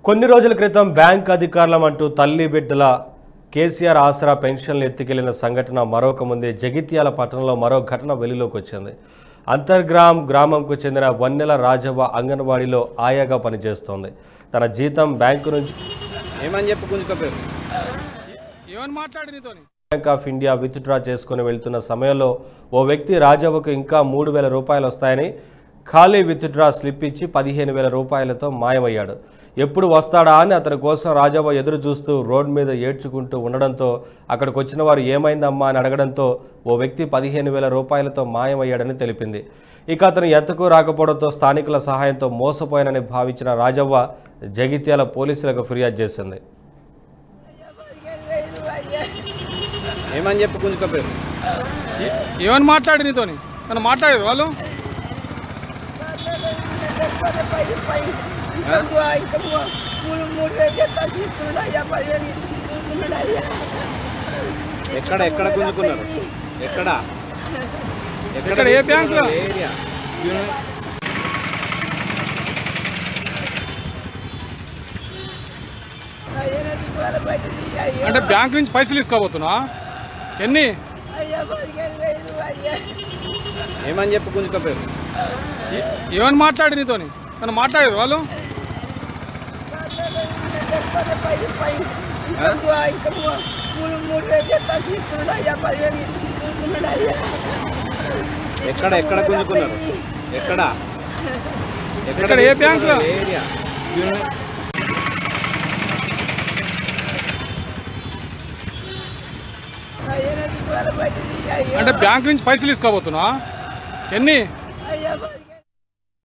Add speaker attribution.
Speaker 1: కొన్ని రోజుల క్రితం బ్యాంక్ అధికారులం అంటూ తల్లి బిడ్డల కేసీఆర్ ఆసరా పెన్షన్లు ఎత్తుకెళ్లిన సంఘటన మరొక ముందే జగిత్యాల పట్టణంలో మరో ఘటన వెలుగులోకి వచ్చింది అంతర్గ్రామ్ గ్రామంకు చెందిన వన్నెల రాజవ్వ అంగన్వాడీలో ఆయాగా పనిచేస్తోంది తన జీతం బ్యాంకు నుంచి
Speaker 2: ఏమని చెప్పు గుంజుకపోయారు
Speaker 3: ఏమని మాట్లాడి నీతోని
Speaker 1: బ్యాంక్ ఆఫ్ ఇండియా విత్డ్రా చేసుకుని వెళ్తున్న సమయంలో ఓ వ్యక్తి రాజవ్వకు ఇంకా మూడు వేల రూపాయలు వస్తాయని ఖాళీ విత్డ్రా స్లిప్ ఇచ్చి పదిహేను వేల రూపాయలతో మాయమయ్యాడు ఎప్పుడు వస్తాడా అని అతని కోసం రాజవ్వ ఎదురు చూస్తూ రోడ్ మీద ఏడ్చుకుంటూ ఉండడంతో అక్కడికి వచ్చిన వారు ఏమైందమ్మా అని అడగడంతో ఓ వ్యక్తి పదిహేను వేల రూపాయలతో మాయమయ్యాడని తెలిపింది ఇక అతను ఎత్తకు రాకపోవడంతో స్థానికుల సహాయంతో మోసపోయానని భావించిన రాజవ్వ జగిత్యాల పోలీసులకు ఫిర్యాదు చేసింది
Speaker 2: ఏమని చెప్పు గుంజుకపోయారు
Speaker 3: ఏమని మాట్లాడి నీతోని నన్ను మాట్లాడారు వాళ్ళు
Speaker 2: ఎక్కడ ఎక్కడ గుంజుకున్నారు ఎక్కడ
Speaker 3: ఎక్కడ, ఏ బ్యాంకులో?
Speaker 2: ఏ ఏరియా
Speaker 3: అంటే బ్యాంక్ నుంచి పైసలు తీసుకోబోతున్నా ఎన్ని
Speaker 2: ఏమని చెప్పు గుంజుకపోయారు
Speaker 3: ఏమని మాట్లాడి నీతోని నన్ను మాట్లాడారు వాళ్ళు
Speaker 2: ఎక్కడ ఎక్కడ గుంజుకున్నారు ఎక్కడ
Speaker 3: ఎక్కడ, ఏ బ్యాంకులో?
Speaker 2: ఏ ఏరియా
Speaker 3: అంటే బ్యాంక్ నుంచి పైసలు తీసుకోబోతున్నా ఎన్ని
Speaker 4: అయ్యా